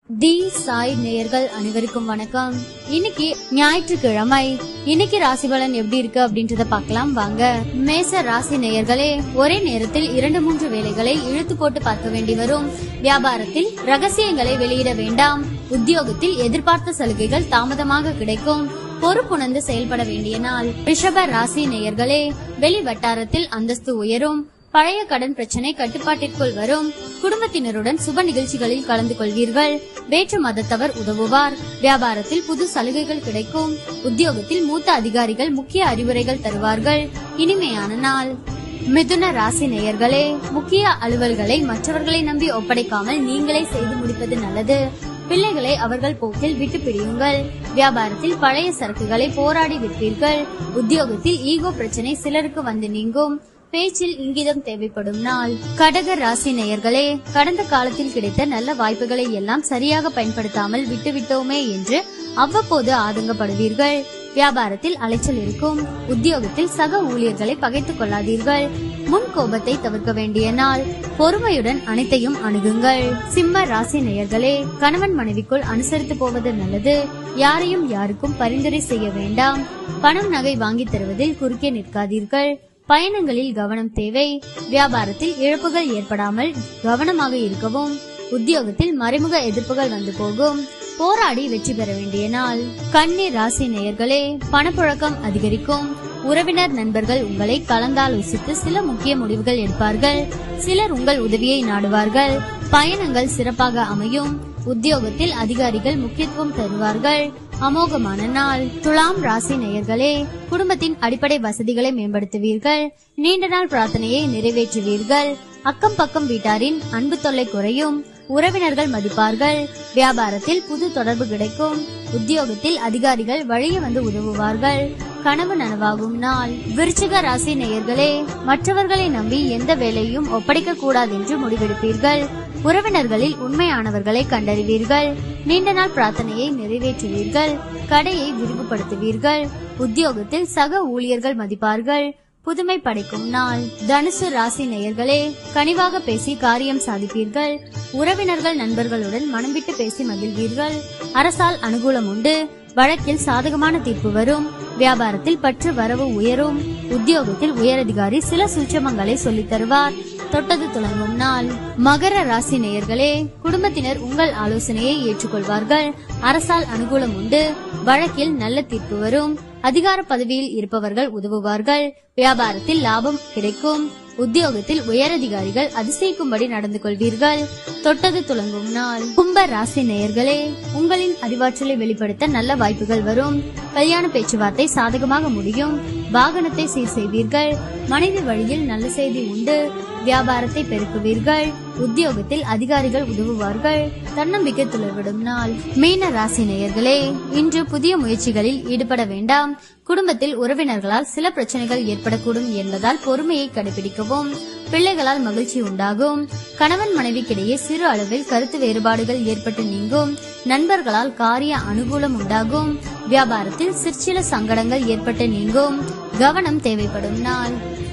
தி சாய் நேயர்கள் அனைவருக்கும் வணக்கம் இன்னைக்கு ஞாயிற்றுக்கிழமை இன்னைக்கு ராசி பலன் எப்படி இருக்கு அப்படின்றத பார்க்கலாம் வாங்க மேச ராசி நேயர்களே ஒரே நேரத்தில் இரண்டு மூன்று வேலைகளை இழுத்து போட்டு பார்க்க வேண்டி வரும் வியாபாரத்தில் ரகசியங்களை வெளியிட வேண்டாம் உத்தியோகத்தில் எதிர்பார்த்த சலுகைகள் தாமதமாக கிடைக்கும் பொறுப்புணர்ந்து செயல்பட வேண்டிய நாள் ரிஷப ராசி நேயர்களே வெளி வட்டாரத்தில் அந்தஸ்து உயரும் பழைய கடன் பிரச்சனை கட்டுப்பாட்டிற்குள் வரும் குடும்பத்தினருடன் சுப நிகழ்ச்சிகளில் கலந்து கொள்வீர்கள் வேற்று மதத்தவர் உதவுவார் வியாபாரத்தில் புது சலுகைகள் கிடைக்கும் உத்தியோகத்தில் மூத்த அதிகாரிகள் முக்கிய அறிவுரைகள் தருவார்கள் இனிமையான நாள் மிதுன ராசி நேயர்களே முக்கிய அலுவல்களை மற்றவர்களை நம்பி ஒப்படைக்காமல் நீங்களே செய்து முடிப்பது நல்லது பிள்ளைகளை அவர்கள் போக்கில் விட்டு பிடியுங்கள் வியாபாரத்தில் பழைய சரக்குகளை போராடி விற்பீர்கள் உத்தியோகத்தில் ஈகோ பிரச்சனை சிலருக்கு வந்து நீங்கும் பேச்சில் இங்கிதம் தேவைப்படும் நாள் கடக ராசி நேயர்களே கடந்த காலத்தில் கிடைத்த நல்ல வாய்ப்புகளை எல்லாம் சரியாக பயன்படுத்தாமல் விட்டுவிட்டோமே என்று அவ்வப்போது ஆதங்கப்படுவீர்கள் வியாபாரத்தில் அலைச்சல் இருக்கும் உத்தியோகத்தில் சக ஊழியர்களை பகைத்துக் கொள்ளாதீர்கள் முன் கோபத்தை தவிர்க்க வேண்டிய நாள் பொறுமையுடன் அனைத்தையும் அணுகுங்கள் சிம்ம ராசி நேயர்களே கணவன் மனைவிக்குள் அனுசரித்து போவது நல்லது யாரையும் யாருக்கும் பரிந்துரை செய்ய வேண்டாம் பணம் நகை வாங்கி தருவதில் குறுக்கே நிற்காதீர்கள் பயணங்களில் கவனம் தேவை வியாபாரத்தில் இழப்புகள் ஏற்படாமல் கவனமாக இருக்கவும் உத்தியோகத்தில் மறைமுக எதிர்ப்புகள் வந்து போகும் போராடி வெற்றி பெற வேண்டிய நாள் கன்னி ராசி நேயர்களே பணப்புழக்கம் அதிகரிக்கும் உறவினர் நண்பர்கள் உங்களை கலந்தாலோசித்து சில முக்கிய முடிவுகள் எடுப்பார்கள் சிலர் உங்கள் உதவியை நாடுவார்கள் பயணங்கள் சிறப்பாக அமையும் உத்தியோகத்தில் அதிகாரிகள் முக்கியத்துவம் தருவார்கள் அமோகமான நாள் துலாம் ராசி நேயர்களே குடும்பத்தின் அடிப்படை வசதிகளை மேம்படுத்துவீர்கள் நீண்ட நாள் பிரார்த்தனையை நிறைவேற்றுவீர்கள் அக்கம் பக்கம் வீட்டாரின் அன்பு தொல்லை குறையும் உறவினர்கள் மதிப்பார்கள் வியாபாரத்தில் புது தொடர்பு கிடைக்கும் உத்தியோகத்தில் அதிகாரிகள் வழிய வந்து உதவுவார்கள் கனவு நனவாகும் நாள் விருச்சிக ராசி நேயர்களே மற்றவர்களை நம்பி எந்த வேலையும் ஒப்படைக்க கூடாது என்று முடிவெடுப்பீர்கள் உறவினர்களில் உண்மையானவர்களை கண்டறிவீர்கள் நீண்ட நாள் பிரார்த்தனையை நிறைவேற்றுவீர்கள் கடையை விரிவுபடுத்துவீர்கள் உத்தியோகத்தில் சக ஊழியர்கள் மதிப்பார்கள் புதுமை படைக்கும் நாள் தனுசு ராசி நேயர்களே கனிவாக பேசி காரியம் சாதிப்பீர்கள் உறவினர்கள் நண்பர்களுடன் மனம் விட்டு பேசி மகிழ்வீர்கள் அரசால் அனுகூலம் உண்டு வழக்கில் சாதகமான தீர்ப்பு வரும் வியாபாரத்தில் பற்று வரவு உயரும் உத்தியோகத்தில் உயரதிகாரி சில சூட்சமங்களை சொல்லித் தருவார் தொட்டது துளங்கும் நாள் மகர ராசி நேயர்களே குடும்பத்தினர் உங்கள் ஆலோசனையை ஏற்றுக்கொள்வார்கள் அரசால் அனுகூலம் உண்டு வழக்கில் நல்ல தீர்ப்பு வரும் அதிகார பதவியில் இருப்பவர்கள் உதவுவார்கள் வியாபாரத்தில் லாபம் கிடைக்கும் உத்தியோகத்தில் உயரதிகாரிகள் அதிசயிக்கும்படி நடந்து கொள்வீர்கள் தொட்டது துளங்கும் நாள் கும்ப ராசி நேயர்களே உங்களின் அறிவாற்றலை வெளிப்படுத்த நல்ல வாய்ப்புகள் வரும் கல்யாண பேச்சுவார்த்தை சாதகமாக முடியும் வாகனத்தை சீர் செய்வீர்கள் மனைவி வழியில் நல்ல செய்தி உண்டு வியாபாரத்தை பெருக்குவீர்கள் உத்தியோகத்தில் அதிகாரிகள் உதவுவார்கள் தன்னம்பிக்கை துளர்விடும் நாள் மீன ராசி நேயர்களே இன்று புதிய முயற்சிகளில் ஈடுபட வேண்டாம் குடும்பத்தில் உறவினர்களால் சில பிரச்சனைகள் ஏற்படக்கூடும் என்பதால் பொறுமையை கடைபிடிக்கவும் பிள்ளைகளால் மகிழ்ச்சி உண்டாகும் கணவன் மனைவிக்கிடையே சிறு அளவில் கருத்து வேறுபாடுகள் ஏற்பட்டு நீங்கும் நண்பர்களால் காரிய அனுகூலம் உண்டாகும் வியாபாரத்தில் சிற்சில சங்கடங்கள் ஏற்பட்டு நீங்கும் கவனம் தேவைப்படும் நாள்